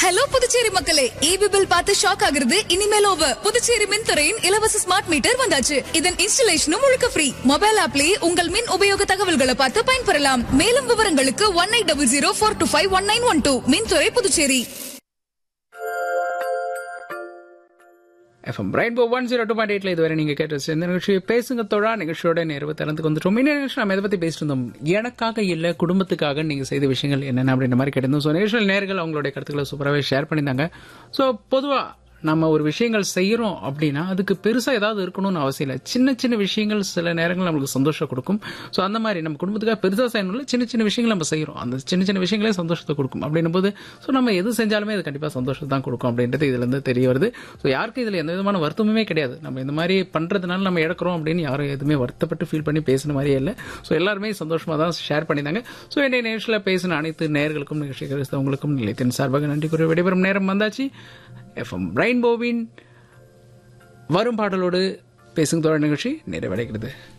hello Puducherry மக்களே EB bill பார்த்து shock ஆகுறது இனிமேல் ஓவர் புதுச்சேரி மின்துறையின் இலவச ஸ்மார்ட் மீட்டர் வந்தாச்சு இதன் இன்ஸ்டலேஷனும் முழுக்க ஃப்ரீ மொபைல் ஆப்லயே உங்கள் மின் உபயோக தகவல்களை பார்த்து பயன்பெறலாம் மேலும் விவரங்களுக்கு one eight double zero four two five one nine one two மின்துறை Puducherry FM rainbow one zero two point எயிட்ல இதுவரை நீங்க கேட்டு இந்த நிகழ்ச்சி பேசுங்க தோழா நிகழ்ச்சியோட நேர்வு திறந்துக்கு வந்துட்டோம் இந்த நிகழ்ச்சி நம்ம எதை பத்தி பேசிட்டு இருந்தோம் எனக்காக இல்ல குடும்பத்துக்காக நீங்க செய்த விஷயங்கள் என்னென்ன அப்படின்ற மாதிரி கேட்டிருந்தோம் ஸோ நிகழ்ச்சியில் நேர்கள் அவங்களுடைய கருத்துக்களை சூப்பராகவே ஷேர் பண்ணியிருந்தாங்க ஸோ பொதுவா நம்ம ஒரு விஷயங்கள் செய்யறோம் அப்படின்னா அதுக்கு பெருசா ஏதாவது இருக்கணும்னு அவசியம் இல்லை சின்ன சின்ன விஷயங்கள் சில நேரங்கள் நம்மளுக்கு சந்தோஷம் கொடுக்கும் ஸோ அந்த மாதிரி நம்ம குடும்பத்துக்காக பெருசா செய்யணும்ல சின்ன சின்ன விஷயங்கள் நம்ம செய்யறோம் அந்த சின்ன சின்ன விஷயங்களே சந்தோஷத்தை கொடுக்கும் அப்படின்னும் போது ஸோ நம்ம எது செஞ்சாலுமே அது கண்டிப்பா சந்தோஷத்தை தான் கொடுக்கும் அப்படின்றது இதுல இருந்து தெரிய வருது ஸோ யாருக்கும் இதுல எந்த விதமான வருத்தமுமே கிடையாது நம்ம இந்த மாதிரி பண்றதுனால நம்ம இழக்கிறோம் அப்படின்னு யாரும் எதுவுமே வருத்தப்பட்டு ஃபீல் பண்ணி பேசின மாதிரியே இல்லை ஸோ எல்லாருமே சந்தோஷமா தான் ஷேர் பண்ணியிருந்தாங்க ஸோ என்னுடைய நிகழ்ச்சியில் பேசின அனைத்து நேயர்களுக்கும் நிகழ்ச்சி கிறிஸ்தவங்களுக்கும் நிலையத்தின் சார்பாக நன்றி கூறி விடைபெறும் நேரம் வந்தாச்சு எஃப்எம் ரெயின்போவின் வரும் பாடலோடு பேசும் தோழர் நிகழ்ச்சி நிறைவடைகிறது